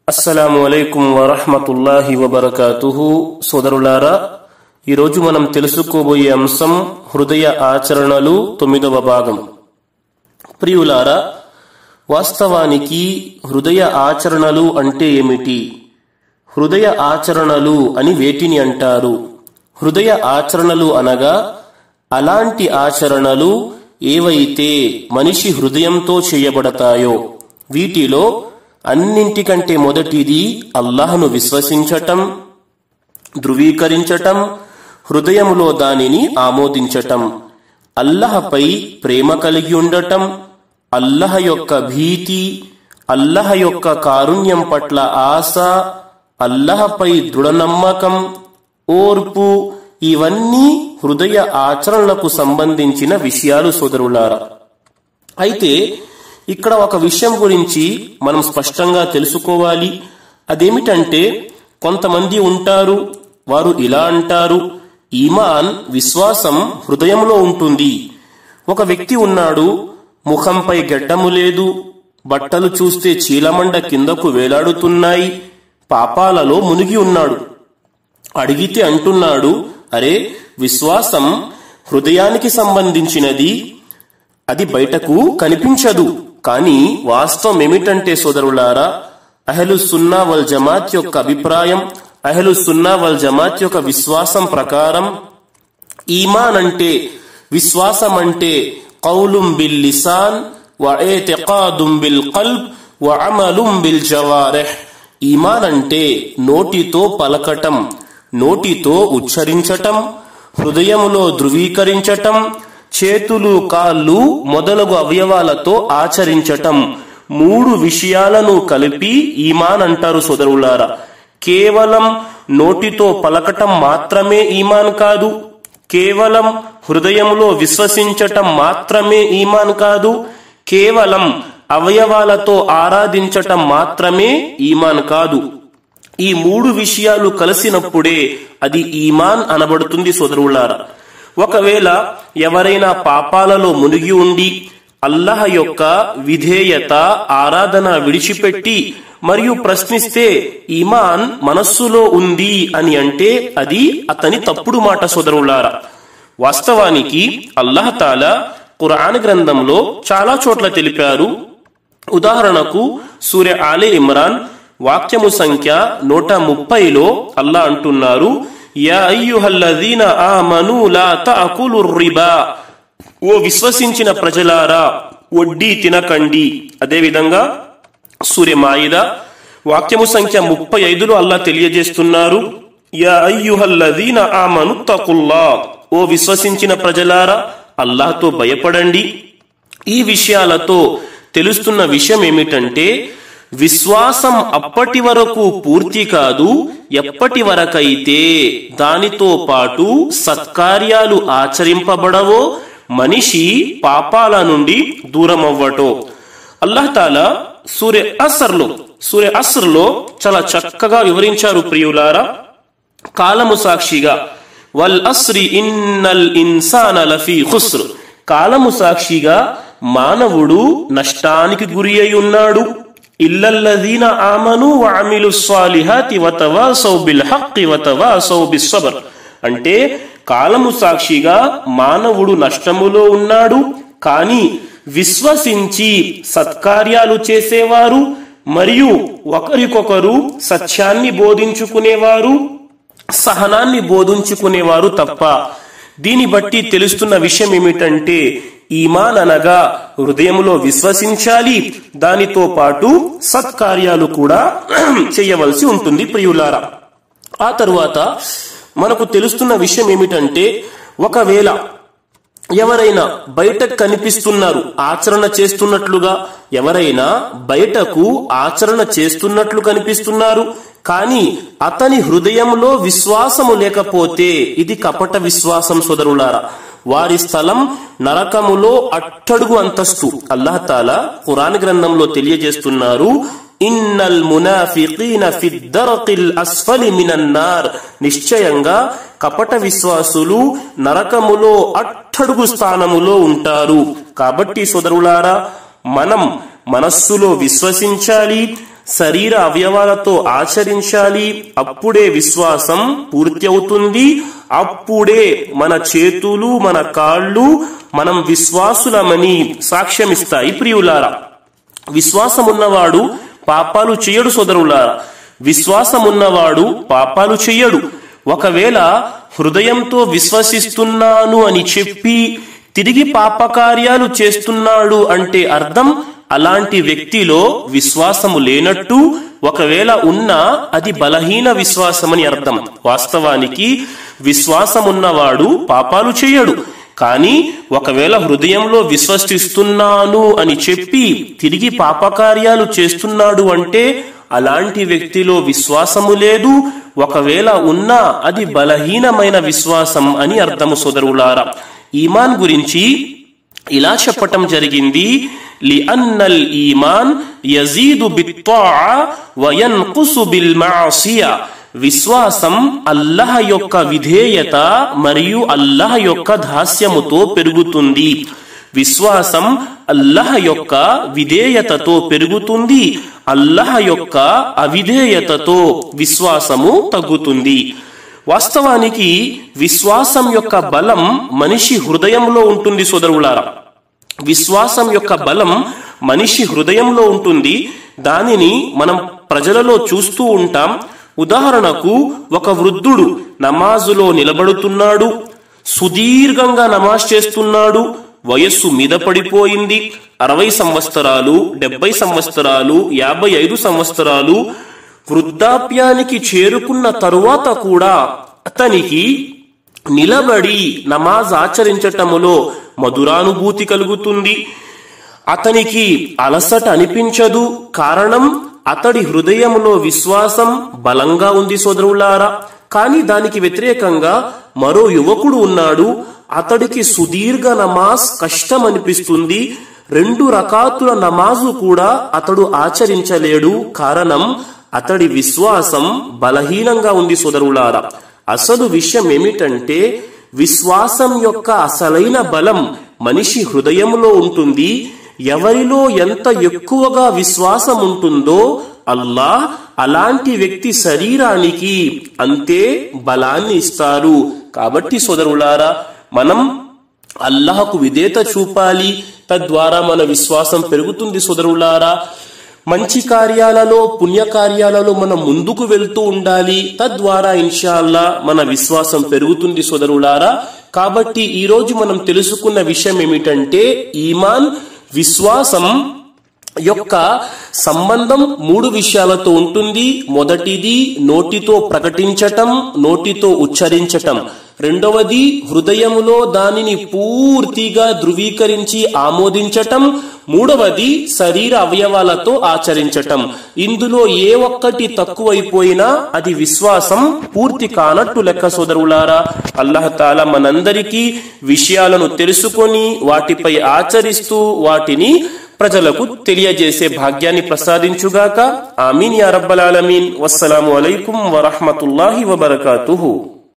అస్సలాము అలైకుం వరహమతుల్లాహి వబర్కాతుహు సోదరులారా ఈరోజు మనం తెలుసుకోబోయే అంశం హృదయ ఆచరణలు తొమ్మిదవ భాగం ప్రియులారా వాస్తవానికి హృదయ ఆచరణలు అంటే ఏమిటి హృదయ ఆచరణలు అని వేటిని అంటారు హృదయ ఆచరణలు అనగా అలాంటి ఆచరణలు ఏవైతే మనిషి హృదయంతో చేయబడతాయో వీటిలో అన్నింటికంటే మొదటిది అల్లాహను విశ్వసించటం ధృవీకరించటం హృదయములో దానిని ఆమోదించటం అల్లహపై ప్రేమ కలిగి ఉండటం అల్లహ యొక్క భీతి అల్లహ యొక్క కారుణ్యం పట్ల ఆశ అల్లహపై దృఢనమ్మకం ఓర్పు ఇవన్నీ హృదయ ఆచరణలకు సంబంధించిన విషయాలు సోదరులారా అయితే ఇక్కడ ఒక విషయం గురించి మనం స్పష్టంగా తెలుసుకోవాలి అదేమిటంటే కొంతమంది ఉంటారు వారు ఇలా అంటారు ఈమాన్ విశ్వాసం హృదయంలో ఉంటుంది ఒక వ్యక్తి ఉన్నాడు ముఖంపై గడ్డము లేదు బట్టలు చూస్తే చీలమండ కిందకు వేలాడుతున్నాయి పాపాలలో మునిగి ఉన్నాడు అడిగితే అంటున్నాడు అరే విశ్వాసం హృదయానికి సంబంధించినది అది బయటకు కనిపించదు కానీ వాస్తవం ఏమిటంటే సోదరులారా అహలు సున్నా వల్ జమాత్ యొక్క అభిప్రాయం అహలు సున్నా వల్ జమాత్ యొక్క విశ్వాసం ప్రకారం ఈమాన్ అంటే విశ్వాసం అంటే కౌలుం బిల్ లిసాన్ వ ఏతికాదుం బిల్ కల్బ్ వ అమలుం బిల్ జవారెహ్ ఈమాన్ అంటే నోటితో పలకటం నోటితో ఉచ్చరించటం హృదయములో ధృవీకరించటం చేతులు కాళ్ళు మొదలగు అవయవాలతో ఆచరించటం మూడు విషయాలను కలిపి ఈమాన్ అంటారు సోదరులారా కేవలం నోటితో పలకటం మాత్రమే ఈమాన్ కాదు కేవలం హృదయంలో విశ్వసించటం మాత్రమే ఈమాన్ కాదు కేవలం అవయవాలతో ఆరాధించటం మాత్రమే ఈమాన్ కాదు ఈ మూడు విషయాలు కలిసినప్పుడే అది ఈమాన్ అనబడుతుంది సోదరులారా ఒకవేళ ఎవరైనా పాపాలలో మునిగి ఉండి అల్లహ యొక్క విధేయత ఆరాధన విడిచిపెట్టి మరియు ప్రశ్నిస్తే ఈమాన్ మనస్సులో ఉంది అని అంటే అది అతని తప్పుడు మాట సోదరులారా వాస్తవానికి అల్లహతాల ఖురాన్ గ్రంథంలో చాలా చోట్ల తెలిపారు ఉదాహరణకు సూర్య ఆలే ఇమ్రాన్ వాక్యము సంఖ్య నూట ముప్పైలో అల్లా అంటున్నారు యా అయ్యుహల్లదీన ఆమను లా తఅకులు రిబా ఓ విశ్వసించిన ప్రజలారా వడ్డీ తినకండి అదేవిధంగా సూర్యమాయిద వాక్యము సంఖ్య ముప్పై ఐదులో అల్లా తెలియజేస్తున్నారు యా అయ్యుహల్లదీన ఆమను తకుల్లా ఓ విశ్వసించిన ప్రజలారా అల్లాహతో భయపడండి ఈ విషయాలతో తెలుస్తున్న విషయం ఏమిటంటే విశ్వాసం అప్పటి వరకు పూర్తి కాదు ఎప్పటి వరకైతే దానితో పాటు సత్కార్యాలు ఆచరింపబడవో మనిషి పాపాల నుండి దూరం అవ్వటో అల్లాహతాల సూర్య అసర్లో సూర్య అసర్లో చాలా చక్కగా వివరించారు ప్రియులారా కాలము సాక్షిగా వల్ అస్రి ఇన్నల్ ఇన్సాన లఫీ ఖుస్ర్ కాలము సాక్షిగా మానవుడు నష్టానికి గురి అయి ఉన్నాడు ఇల్లల్లదీన ఆమను వఅమిలు స్వాలిహాతి వతవాసౌ బిల్ హక్కి వతవాసౌ బిస్సబర్ అంటే కాలము సాక్షిగా మానవుడు నష్టములో ఉన్నాడు కానీ విశ్వసించి సత్కార్యాలు చేసేవారు మరియు ఒకరికొకరు సత్యాన్ని బోధించుకునేవారు సహనాన్ని బోధించుకునేవారు తప్ప దీని బట్టి తెలుస్తున్న విషయం ఏమిటంటే ఈమాన్ అనగా హృదయంలో విశ్వసించాలి దానితో పాటు సత్కార్యాలు కూడా చేయవలసి ఉంటుంది ప్రియులారా ఆ తరువాత మనకు తెలుస్తున్న విషయం ఏమిటంటే ఒకవేళ ఎవరైనా బయట కనిపిస్తున్నారు ఆచరణ చేస్తున్నట్లుగా ఎవరైనా బయటకు ఆచరణ చేస్తున్నట్లు కనిపిస్తున్నారు కానీ అతని హృదయంలో విశ్వాసము లేకపోతే ఇది కపట విశ్వాసం సోదరులారా వారి స్థలం నరకములో అట్టడుగు అంతస్తు అల్లాహతాల ఖురాన్ గ్రంథంలో తెలియజేస్తున్నారు ఇన్నల్ మునాఫికీన ఫి దరకిల్ అస్ఫలి మినన్నార్ నిశ్చయంగా కపట విశ్వాసులు నరకములో అట్టడుగు స్థానములో ఉంటారు కాబట్టి సోదరులారా మనం మనస్సులో విశ్వసించాలి శరీర అవయవాలతో ఆచరించాలి అప్పుడే విశ్వాసం పూర్తి అవుతుంది అప్పుడే మన చేతులు మన కాళ్ళు మనం విశ్వాసులమని సాక్ష్యమిస్తాయి ప్రియులారా విశ్వాసమున్నవాడు పాపాలు చేయడు సోదరులారా విశ్వాసమున్నవాడు పాపాలు చెయ్యడు ఒకవేళ హృదయంతో విశ్వసిస్తున్నాను అని చెప్పి తిరిగి పాపకార్యాలు చేస్తున్నాడు అంటే అర్థం అలాంటి వ్యక్తిలో విశ్వాసము లేనట్టు ఒకవేళ ఉన్నా అది బలహీన విశ్వాసమని అర్థం వాస్తవానికి విశ్వాసమున్నవాడు పాపాలు చేయడు కానీ ఒకవేళ హృదయంలో విశ్వసిస్తున్నాను అని చెప్పి తిరిగి పాపకార్యాలు చేస్తున్నాడు అంటే అలాంటి వ్యక్తిలో విశ్వాసము లేదు ఒకవేళ ఉన్నా అది బలహీనమైన విశ్వాసం అని అర్థము సోదరులారా ఈమాన్ గురించి ఇలా చెప్పటం జరిగింది లిఅన్నల్ ఈమాన్ యజీదు బిత్తాఅ వయన్కుసు బిల్ మాసియా విశ్వాసం అల్లహ యొక్క విధేయత మరియు అల్లహ యొక్క దాస్యముతో పెరుగుతుంది విశ్వాసం అల్లహ యొక్క విధేయతతో పెరుగుతుంది అల్లహ యొక్క అవిధేయతతో విశ్వాసము తగ్గుతుంది వాస్తవానికి విశ్వాసం యొక్క బలం మనిషి హృదయంలో ఉంటుంది సోదరులారా విశ్వాసం యొక్క బలం మనిషి హృదయంలో ఉంటుంది దానిని మనం ప్రజలలో చూస్తూ ఉంటాం ఉదాహరణకు ఒక వృద్ధుడు నమాజులో నిలబడుతున్నాడు సుదీర్ఘంగా నమాజ్ చేస్తున్నాడు వయస్సు మీద పడిపోయింది అరవై సంవత్సరాలు డెబ్బై సంవత్సరాలు యాభై ఐదు సంవత్సరాలు వృద్ధాప్యానికి చేరుకున్న తరువాత కూడా అతనికి నిలబడి నమాజ్ ఆచరించటములో మధురానుభూతి కలుగుతుంది అతనికి అలసట అనిపించదు కారణం అతడి హృదయంలో విశ్వాసం బలంగా ఉంది సోదరులారా కానీ దానికి వ్యతిరేకంగా మరో యువకుడు ఉన్నాడు అతడికి సుదీర్ఘ నమాజ్ కష్టం అనిపిస్తుంది రెండు రకాతుల నమాజు కూడా అతడు ఆచరించలేడు కారణం అతడి విశ్వాసం బలహీనంగా ఉంది సోదరులారా అసలు విషయం ఏమిటంటే విశ్వాసం యొక్క అసలైన బలం మనిషి హృదయంలో ఉంటుంది ఎవరిలో ఎంత ఎక్కువగా విశ్వాసం ఉంటుందో అల్లాహ్ అలాంటి వ్యక్తి శరీరానికి అంతే బలాన్ని ఇస్తారు కాబట్టి సోదరులారా మనం అల్లాహకు విధేత చూపాలి తద్వారా మన విశ్వాసం పెరుగుతుంది సోదరులారా మంచి కార్యాలలో పుణ్య కార్యాలలో మనం ముందుకు వెళ్తూ ఉండాలి తద్వారా ఇన్షాల్లా మన విశ్వాసం పెరుగుతుంది సోదరులారా కాబట్టి ఈ రోజు మనం తెలుసుకున్న విషయం ఏమిటంటే ఈమాన్ విశ్వాసం యొక్క సంబంధం మూడు విషయాలతో ఉంటుంది మొదటిది నోటితో ప్రకటించటం నోటితో ఉచ్చరించటం రెండవది హృదయములో దానిని పూర్తిగా ధృవీకరించి ఆమోదించటం మూడవది శరీర అవయవాలతో ఆచరించటం ఇందులో ఏ ఒక్కటి తక్కువైపోయినా అది విశ్వాసం పూర్తి కానట్టు లెక్క సోదరులారా అల్లహతాల మనందరికీ విషయాలను తెలుసుకొని వాటిపై ఆచరిస్తూ వాటిని ప్రజలకు తెలియజేసే భాగ్యాన్ని ప్రసాదించుగాక ఆమీన్ యా రబ్బల్ ఆలమీన్ వస్సలాము అలైకుం వరహమతుల్లాహి వబర్కాతుహు